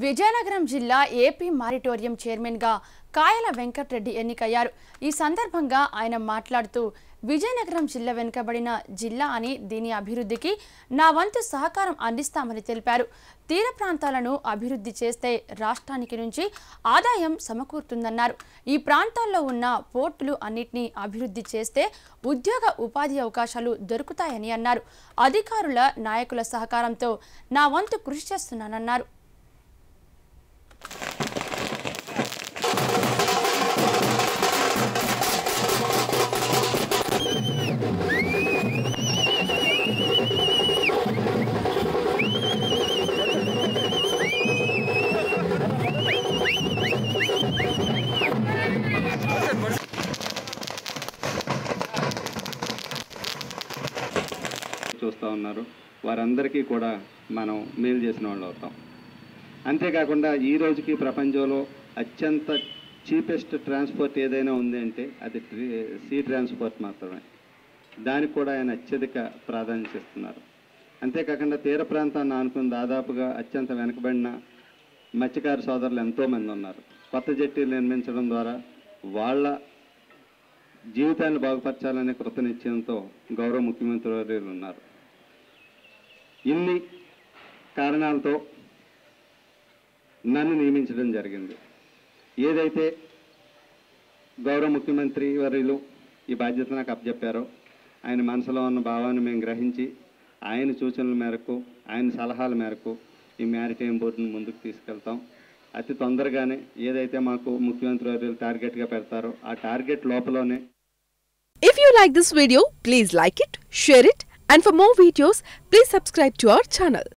విజయనగరం జిల్లా AP moratorium చైర్మన్గా కాయల వెంకట్రెడ్డి ఎన్నికయ్యారు ఈ సందర్భంగా ఆయన మాట్లాడుతూ విజయనగరం జిల్లా వెనుకబడిన జిల్లా అని దీని అభివృద్ధికి నా వంతు సహకారం అందిస్తామని తెలిపారు తీర ప్రాంతాలను అభివృద్ధి చేస్తే రాష్ట్రానికి నుంచి ఆదాయం సమకూరుతుందన్నారు ఈ ప్రాంతాల్లో ఉన్న పోర్టులు అన్నిటినీ అభివృద్ధి చేస్తే ఉద్యోగ ఉపాధి అవకాశాలు దొరుకుతాయని అన్నారు అధికారుల నాయకుల సహకారంతో నా వంతు కృషి చేస్తున్నానన్నారు చూస్తూ ఉన్నారు వారందరికీ కూడా మనం మేలు చేసిన వాళ్ళు అవుతాం అంతేకాకుండా ఈ రోజుకి ప్రపంచంలో అత్యంత చీపెస్ట్ ట్రాన్స్పోర్ట్ ఏదైనా ఉంది అంటే అది ట్రీ- సీ ట్రాన్స్పోర్ట్ మాత్రమే దానికి కూడా ఆయన అత్యధిక ప్రాధాన్యత ఇస్తున్నారు అంతేకాకుండా తీర ప్రాంతాన్ని ఆనుకుని దాదాపుగా అత్యంత వెనుకబడిన మత్స్యకార సోదరులు ఎంతోమంది ఉన్నారు కొత్త జట్టీలు నిర్మించడం ద్వారా వాళ్ళ జీవితాన్ని బాగుపరచాలనే కృతనిశ్చయంతో గౌరవ ముఖ్యమంత్రి వర్యులు ఉన్నారు ఇన్ని కారణాలతో నన్ను నియమించడం జరిగింది ఏదైతే గౌరవ ముఖ్యమంత్రి వర్యులు ఈ బాధ్యత నాకు అప్పచెప్పారో ఆయన మనసులో ఉన్న భావాన్ని మేము గ్రహించి ఆయన సూచనల మేరకు ఆయన సలహాల మేరకు ఈ మ్యారిటైమ్ బోర్డును ముందుకు తీసుకెళ్తాం అతి తొందరగానే ఏదైతే మాకు ముఖ్యమంత్రి వర్యులు టార్గెట్గా పెడతారో ఆ టార్గెట్ లోపలనే If you like this video, please like it, share it, and for more videos, please subscribe to our channel.